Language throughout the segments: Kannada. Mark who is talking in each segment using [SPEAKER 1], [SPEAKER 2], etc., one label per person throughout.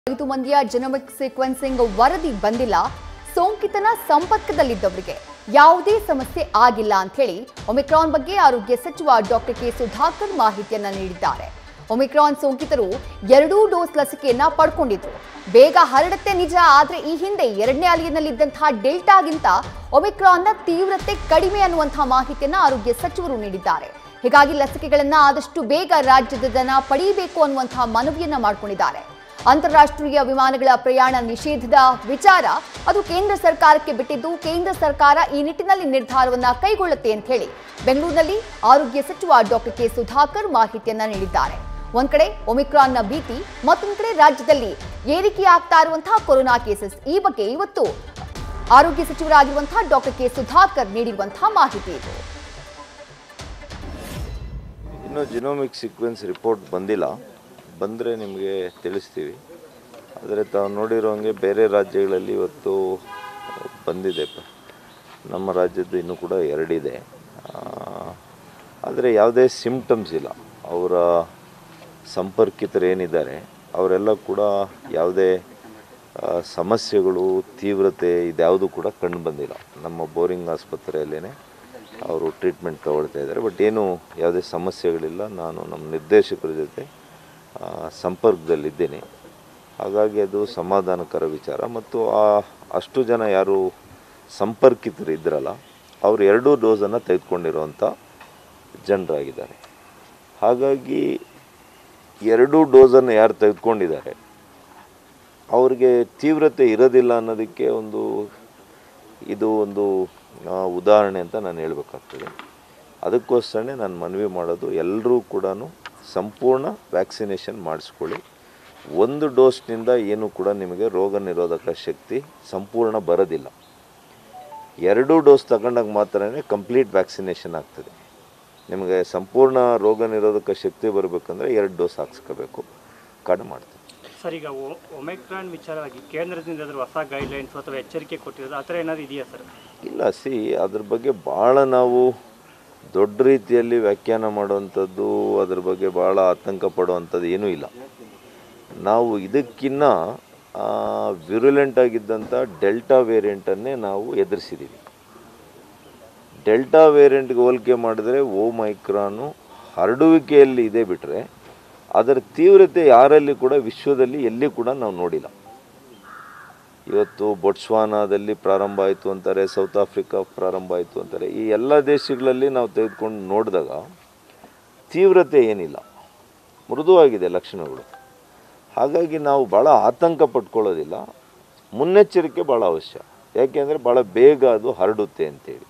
[SPEAKER 1] ಐದು ಮಂದಿಯ ಜೆನೋಮಿಕ್ ಸೀಕ್ವೆನ್ಸಿಂಗ್ ವರದಿ ಬಂದಿಲ್ಲ ಸೋಂಕಿತನ ಸಂಪರ್ಕದಲ್ಲಿದ್ದವರಿಗೆ ಯಾವುದೇ ಸಮಸ್ಯೆ ಆಗಿಲ್ಲ ಅಂತ ಹೇಳಿ ಒಮಿಕ್ರಾನ್ ಬಗ್ಗೆ ಆರೋಗ್ಯ ಸಚಿವ ಡಾಕ್ಟರ್ ಕೆ ಸುಧಾಕರ್ ಮಾಹಿತಿಯನ್ನ ನೀಡಿದ್ದಾರೆ ಒಮಿಕ್ರಾನ್ ಸೋಂಕಿತರು ಎರಡೂ ಡೋಸ್ ಲಸಿಕೆಯನ್ನ ಪಡ್ಕೊಂಡಿದ್ರು ಬೇಗ ಹರಡುತ್ತೆ ನಿಜ ಆದ್ರೆ ಈ ಹಿಂದೆ ಎರಡನೇ ಅಲೆಯಲ್ಲಿದ್ದಂತಹ ಡೆಲ್ಟಾಗಿಂತ ಒಮಿಕ್ರಾನ್ನ ತೀವ್ರತೆ ಕಡಿಮೆ ಅನ್ನುವಂತಹ ಮಾಹಿತಿಯನ್ನ ಆರೋಗ್ಯ ಸಚಿವರು ನೀಡಿದ್ದಾರೆ ಹೀಗಾಗಿ ಲಸಿಕೆಗಳನ್ನ ಆದಷ್ಟು ಬೇಗ ರಾಜ್ಯದ ಜನ ಪಡೆಯಬೇಕು ಅನ್ನುವಂತಹ ಮನವಿಯನ್ನ ಮಾಡಿಕೊಂಡಿದ್ದಾರೆ ಅಂತಾರಾಷ್ಟ್ರೀಯ ವಿಮಾನಗಳ ಪ್ರಯಾಣ ನಿಷೇಧದ ವಿಚಾರ ಅದು ಕೇಂದ್ರ ಸರ್ಕಾರಕ್ಕೆ ಬಿಟ್ಟಿದ್ದು ಕೇಂದ್ರ ಸರ್ಕಾರ ಈ ನಿಟ್ಟಿನಲ್ಲಿ ನಿರ್ಧಾರವನ್ನ ಕೈಗೊಳ್ಳುತ್ತೆ ಅಂತ ಹೇಳಿ ಬೆಂಗಳೂರಿನಲ್ಲಿ ಆರೋಗ್ಯ ಸಚಿವ ಡಾಕ್ಟರ್ ಕೆ ಸುಧಾಕರ್ ಮಾಹಿತಿಯನ್ನ ನೀಡಿದ್ದಾರೆ ಒಂದ್ ಕಡೆ ಒಮಿಕ್ರಾನ್ನ ಭೀತಿ ಮತ್ತೊಂದ್ ಕಡೆ ರಾಜ್ಯದಲ್ಲಿ ಏರಿಕೆಯಾಗ್ತಾ ಇರುವಂತಹ ಕೊರೋನಾ ಕೇಸಸ್ ಈ ಬಗ್ಗೆ ಇವತ್ತು ಆರೋಗ್ಯ ಸಚಿವರಾಗಿರುವಂತಹ ಡಾಕ್ಟರ್ ಕೆ ಸುಧಾಕರ್ ನೀಡಿರುವಂತಹ ಮಾಹಿತಿ ಇದು
[SPEAKER 2] ಇನ್ನೂ ಜಿನೋಮಿಕ್ ಸೀಕ್ವೆನ್ಸ್ ರಿಪೋರ್ಟ್ ಬಂದಿಲ್ಲ ಬಂದರೆ ನಿಮಗೆ ತಿಳಿಸ್ತೀವಿ ಆದರೆ ತಾವು ನೋಡಿರೋಂಗೆ ಬೇರೆ ರಾಜ್ಯಗಳಲ್ಲಿ ಇವತ್ತು ಬಂದಿದೆ ಪ- ನಮ್ಮ ರಾಜ್ಯದ್ದು ಇನ್ನೂ ಕೂಡ ಎರಡಿದೆ ಆದರೆ ಯಾವುದೇ ಸಿಮ್ಟಮ್ಸ್ ಇಲ್ಲ ಅವರ ಸಂಪರ್ಕಿತರು ಏನಿದ್ದಾರೆ ಅವರೆಲ್ಲ ಕೂಡ ಯಾವುದೇ ಆ, ಸಮಸ್ಯೆಗಳು ತೀವ್ರತೆ ಇದ್ಯಾವುದು ಕೂಡ ಕಂಡು ಬಂದಿಲ್ಲ ನಮ್ಮ ಬೋರಿಂಗ್ ಆಸ್ಪತ್ರೆಯಲ್ಲೇ ಅವರು ಟ್ರೀಟ್ಮೆಂಟ್ ತಗೊಳ್ತಾ ಇದ್ದಾರೆ ಬಟ್ ಏನು ಯಾವುದೇ ಸಮಸ್ಯೆಗಳಿಲ್ಲ ನಾನು ನಮ್ಮ ನಿರ್ದೇಶಕರ ಜೊತೆ ಆ, ಸಂಪರ್ಕದಲ್ಲಿದ್ದೇನೆ ಹಾಗಾಗಿ ಅದು ಸಮಾಧಾನಕರ ವಿಚಾರ ಮತ್ತು ಆ ಅಷ್ಟು ಜನ ಯಾರು ಸಂಪರ್ಕಿತರು ಇದ್ರಲ್ಲ ಅವರು ಎರಡೂ ಡೋಸನ್ನು ತೆಗೆದುಕೊಂಡಿರುವಂಥ ಜನರಾಗಿದ್ದಾರೆ ಹಾಗಾಗಿ ಎರಡೂ ಡೋಸನ್ನು ಯಾರು ತೆಗೆದುಕೊಂಡಿದ್ದಾರೆ ಅವ್ರಿಗೆ ತೀವ್ರತೆ ಇರೋದಿಲ್ಲ ಅನ್ನೋದಕ್ಕೆ ಒಂದು ಇದು ಒಂದು ಆ, ಉದಾಹರಣೆ ಅಂತ ನಾನು ಹೇಳಬೇಕಾಗ್ತದೆ ಅದಕ್ಕೋಸ್ಕರನೇ ನಾನು ಮನವಿ ಮಾಡೋದು ಎಲ್ಲರೂ ಕೂಡ ಸಂಪೂರ್ಣ ವ್ಯಾಕ್ಸಿನೇಷನ್ ಮಾಡಿಸ್ಕೊಳ್ಳಿ ಒಂದು ಡೋಸ್ನಿಂದ ಏನು ಕೂಡ ನಿಮಗೆ ರೋಗ ನಿರೋಧಕ ಶಕ್ತಿ ಸಂಪೂರ್ಣ ಬರೋದಿಲ್ಲ ಎರಡೂ ಡೋಸ್ ತಗೊಂಡಾಗ ಮಾತ್ರನೇ ಕಂಪ್ಲೀಟ್ ವ್ಯಾಕ್ಸಿನೇಷನ್ ಆಗ್ತದೆ ನಿಮಗೆ ಸಂಪೂರ್ಣ ರೋಗ ನಿರೋಧಕ ಶಕ್ತಿ ಬರಬೇಕಂದ್ರೆ ಎರಡು ಡೋಸ್ ಹಾಕ್ಸ್ಕೋಬೇಕು ಕಾರ್ಡ್ ಮಾಡ್ತೀವಿ
[SPEAKER 3] ಸರ್ ಈಗ ಒ- ಒಮೆಕ್ರಾನ್ ವಿಚಾರವಾಗಿ ಕೇಂದ್ರದಿಂದ ಏನಾದರೂ ಹೊಸ ಗೈಡ್ಲೈನ್ಸ್ ಅಥವಾ ಎಚ್ಚರಿಕೆ ಕೊಟ್ಟಿರೋದು ಆ ಥರ ಏನಾದರೂ ಇದೆಯಾ ಸರ್
[SPEAKER 2] ಇಲ್ಲ ಸಿ ಅದ್ರ ಬಗ್ಗೆ ಭಾಳ ನಾವು ದೊಡ್ಡ ರೀತಿಯಲ್ಲಿ ವ್ಯಾಖ್ಯಾನ ಮಾಡುವಂಥದ್ದು ಅದ್ರ ಬಗ್ಗೆ ಭಾಳ ಆತಂಕ ಪಡುವಂಥದ್ದು ಏನೂ ಇಲ್ಲ ನಾವು ಇದಕ್ಕಿನ್ನ ವಿರುಲೆಂಟ್ ಆಗಿದ್ದಂಥ ಡೆಲ್ಟಾ ವೇರಿಯಂಟನ್ನೇ ನಾವು ಎದುರಿಸಿದ್ದೀವಿ ಡೆಲ್ಟಾ ವೇರಿಯಂಟ್ಗೆ ಹೋಲಿಕೆ ಮಾಡಿದ್ರೆ ಓ ಮೈಕ್ರಾನು ಹರಡುವಿಕೆಯಲ್ಲಿ ಇದೆ ಬಿಟ್ಟರೆ ಅದರ ತೀವ್ರತೆ ಯಾರಲ್ಲಿ ಕೂಡ ವಿಶ್ವದಲ್ಲಿ ಎಲ್ಲಿ ಕೂಡ ನಾವು ನೋಡಿಲ್ಲ ಇವತ್ತು ಬೊಟ್ಸ್ವಾನಾದಲ್ಲಿ ಪ್ರಾರಂಭ ಆಯಿತು ಅಂತಾರೆ ಸೌತ್ ಆಫ್ರಿಕಾ ಪ್ರಾರಂಭ ಆಯಿತು ಅಂತಾರೆ ಈ ಎಲ್ಲ ದೇಶಗಳಲ್ಲಿ ನಾವು ತೆಗೆದುಕೊಂಡು ನೋಡಿದಾಗ ತೀವ್ರತೆ ಏನಿಲ್ಲ ಮೃದುವಾಗಿದೆ ಲಕ್ಷಣಗಳು ಹಾಗಾಗಿ ನಾವು ಭಾಳ ಆತಂಕ ಪಟ್ಕೊಳ್ಳೋದಿಲ್ಲ ಮುನ್ನೆಚ್ಚರಿಕೆ ಭಾಳ ಅವಶ್ಯ ಯಾಕೆಂದರೆ ಭಾಳ ಬೇಗ ಅದು ಹರಡುತ್ತೆ ಅಂತೇಳಿ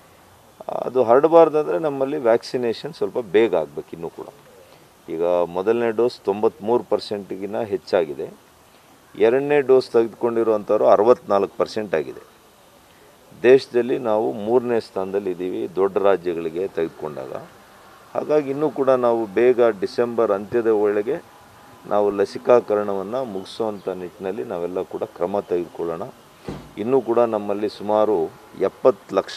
[SPEAKER 2] ಅದು ಹರಡಬಾರ್ದಂದ್ರೆ ನಮ್ಮಲ್ಲಿ ವ್ಯಾಕ್ಸಿನೇಷನ್ ಸ್ವಲ್ಪ ಬೇಗ ಆಗಬೇಕು ಇನ್ನೂ ಕೂಡ ಈಗ ಮೊದಲನೇ ಡೋಸ್ ತೊಂಬತ್ತ್ಮೂರು ಪರ್ಸೆಂಟ್ಗಿನ್ನ ಹೆಚ್ಚಾಗಿದೆ ಎರಡನೇ ಡೋಸ್ ತೆಗೆದುಕೊಂಡಿರುವಂಥವ್ರು ಅರವತ್ನಾಲ್ಕು ಪರ್ಸೆಂಟ್ ಆಗಿದೆ ದೇಶದಲ್ಲಿ ನಾವು ಮೂರನೇ ಸ್ಥಾನದಲ್ಲಿ ಇದ್ದೀವಿ ದೊಡ್ಡ ರಾಜ್ಯಗಳಿಗೆ ತೆಗೆದುಕೊಂಡಾಗ ಹಾಗಾಗಿ ಇನ್ನೂ ಕೂಡ ನಾವು ಬೇಗ ಡಿಸೆಂಬರ್ ಅಂತ್ಯದ ಒಳಗೆ ನಾವು ಲಸಿಕಾಕರಣವನ್ನು ಮುಗಿಸುವಂಥ ನಿಟ್ಟಿನಲ್ಲಿ ನಾವೆಲ್ಲ ಕೂಡ ಕ್ರಮ ತೆಗೆದುಕೊಳ್ಳೋಣ ಇನ್ನೂ ಕೂಡ ನಮ್ಮಲ್ಲಿ ಸುಮಾರು ಎಪ್ಪತ್ತು ಲಕ್ಷ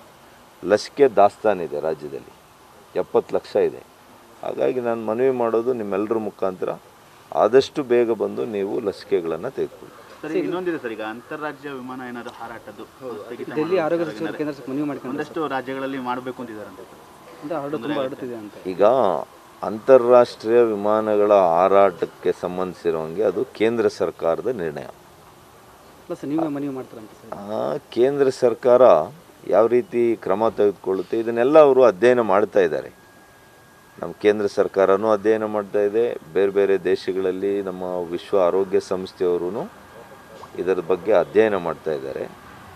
[SPEAKER 2] ಲಸಿಕೆ ದಾಸ್ತಾನಿದೆ ರಾಜ್ಯದಲ್ಲಿ ಎಪ್ಪತ್ತು ಲಕ್ಷ ಇದೆ ಹಾಗಾಗಿ ನಾನು ಮನವಿ ಮಾಡೋದು ನಿಮ್ಮೆಲ್ಲರ ಮುಖಾಂತರ ಆದಷ್ಟು ಬೇಗ ಬಂದು ನೀವು ಲಸಿಕೆಗಳನ್ನು ತೆಗೆದುಕೊಳ್ಳಿ
[SPEAKER 4] ಸರ್ ಈಗ ಇನ್ನೊಂದಿದೆ ಸರ್ ಈಗ ಅಂತಾರಾಜ್ಯ ವಿಮಾನ ಏನಾದ್ರು ಹಾರಾಟದ್ದು ಸ್ಥಗಿತ
[SPEAKER 5] ಡೆಲ್ಲಿ
[SPEAKER 4] ಮಾಡುವ
[SPEAKER 5] ಆರೋಗ್ಯ
[SPEAKER 4] ವಿಚಾರ
[SPEAKER 5] ಸಚಿವರು
[SPEAKER 4] ಏನಾದ್ರು
[SPEAKER 5] ಕೇಂದ್ರ ಮನವಿ ಮಾಡ್ಕೊಂಡು
[SPEAKER 4] ಒಂದಷ್ಟು ರಾಜ್ಯಗಳಲ್ಲಿ ಮಾಡಬೇಕು ಅಂತಿದ್ದಾರೆ ಅಂತ ಸರ್
[SPEAKER 5] ಅಂದ್ರೆ ಹರಡು ತುಂಬ ಹರಡುತ್ತಿದೆ ಅಂತ
[SPEAKER 2] ಈಗ ಅಂತಾರಾಷ್ಟ್ರೀಯ ವಿಮಾನಗಳ ಹಾರಾಟಕ್ಕೆ ಸಂಬಂಧಿಸಿರುವಂಗೆ ಅದು ಕೇಂದ್ರ ಸರ್ಕಾರದ ನಿರ್ಣಯ
[SPEAKER 5] ಪ್ಲಸ್ ನೀವೇ ಮನವಿ ಮಾಡ್ತಾರಂತ ಸರ್
[SPEAKER 2] ಆ, ಕೇಂದ್ರ ಸರ್ಕಾರ ಯಾವ ರೀತಿ ಕ್ರಮ ತೆಗೆದುಕೊಳ್ಳುತ್ತೆ ಇದನ್ನೆಲ್ಲ ಅವರು ಅಧ್ಯಯನ ಮಾಡ್ತಾ ಇದ್ದಾರೆ ನಮ್ಮ ಕೇಂದ್ರ ಸರ್ಕಾರನೂ ಅಧ್ಯಯನ ಮಾಡ್ತಾ ಇದೆ ಬೇರೆ ಬೇರೆ ದೇಶಗಳಲ್ಲಿ ನಮ್ಮ ವಿಶ್ವ ಆರೋಗ್ಯ ಸಂಸ್ಥೆಯವರು ಇದರ ಬಗ್ಗೆ ಅಧ್ಯಯನ ಮಾಡ್ತಾ ಇದ್ದಾರೆ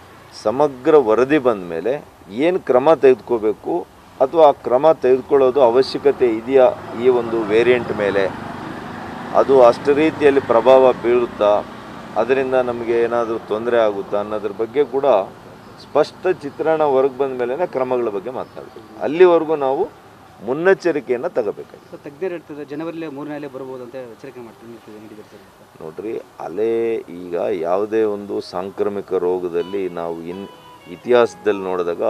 [SPEAKER 2] ಸಮಗ್ರ ವರದಿ ಬಂದ ಮೇಲೆ ಏನು ಕ್ರಮ ತೆಗೆದುಕೋಬೇಕು ಅಥವಾ ಆ ಕ್ರಮ ತೆಗೆದುಕೊಳ್ಳೋದು ಅವಶ್ಯಕತೆ ಇದೆಯಾ ಈ ಒಂದು ವೇರಿಯಂಟ್ ಮೇಲೆ ಅದು ಅಷ್ಟು ರೀತಿಯಲ್ಲಿ ಪ್ರಭಾವ ಬೀಳುತ್ತಾ ಅದರಿಂದ ನಮಗೆ ಏನಾದರೂ ತೊಂದರೆ ಆಗುತ್ತಾ ಅನ್ನೋದ್ರ ಬಗ್ಗೆ ಕೂಡ ಸ್ಪಷ್ಟ ಚಿತ್ರಣ ಹೊರಗೆ ಬಂದ ಮೇಲೆ ಕ್ರಮಗಳ ಬಗ್ಗೆ ಮಾತನಾಡಬೇಕು ಅಲ್ಲಿವರೆಗೂ ನಾವು ಮುನ್ನೆಚ್ಚರಿಕೆಯನ್ನು ತಗೋಬೇಕಾಗಿದೆ
[SPEAKER 5] ಸರ್ ತಜ್ಞರು ಹೇಳ್ತಿದ್ದಾರೆ ಜನವರಿಲೇ ಮೂರನೇ ಅಲೆ ಬರ್ಬೋದು ಅಂತ ಎಚ್ಚರಿಕೆ ಮಾಡ್ತೀನಿ ನೀಡ್ತಿದೆ ನೀಡಿದ್ದಾರೆ ಸರ್
[SPEAKER 2] ನೋಡ್ರಿ ಅಲೆ ಈಗ ಯಾವುದೇ ಒಂದು ಸಾಂಕ್ರಾಮಿಕ ರೋಗದಲ್ಲಿ ನಾವು ಇನ್ ಇತಿಹಾಸದಲ್ಲಿ ನೋಡಿದಾಗ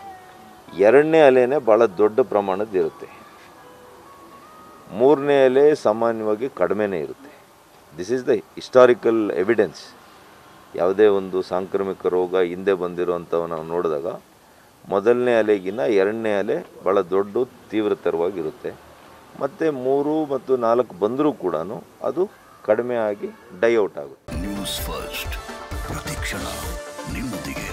[SPEAKER 2] ಎರಡನೇ ಅಲೆನೇ ಭಾಳ ದೊಡ್ಡ ಪ್ರಮಾಣದ ಇರುತ್ತೆ ಮೂರನೇ ಅಲೆ ಸಾಮಾನ್ಯವಾಗಿ ಕಡಿಮೆನೇ ಇರುತ್ತೆ this is the historical evidence ಯಾವುದೇ ಒಂದು ಸಾಂಕ್ರಾಮಿಕ ರೋಗ ಹಿಂದೆ ಬಂದಿರೋವಂಥವು ನಾವು ನೋಡಿದಾಗ ಮೊದಲನೇ ಅಲೆಗಿನ ಎರಡನೇ ಅಲೆ ಭಾಳ ದೊಡ್ಡ ತೀವ್ರತರವಾಗಿರುತ್ತೆ ಮತ್ತು ಮೂರು ಮತ್ತು ನಾಲ್ಕು ಬಂದರೂ ಕೂಡ ಅದು ಕಡಿಮೆ ಆಗಿ ಡೈಔಟ್ ಆಗುತ್ತೆ
[SPEAKER 6] ನ್ಯೂಸ್ ಫಸ್ಟ್ ಪ್ರತಿಕ್ಷಣ ನಿಮ್ಮೊಂದಿಗೆ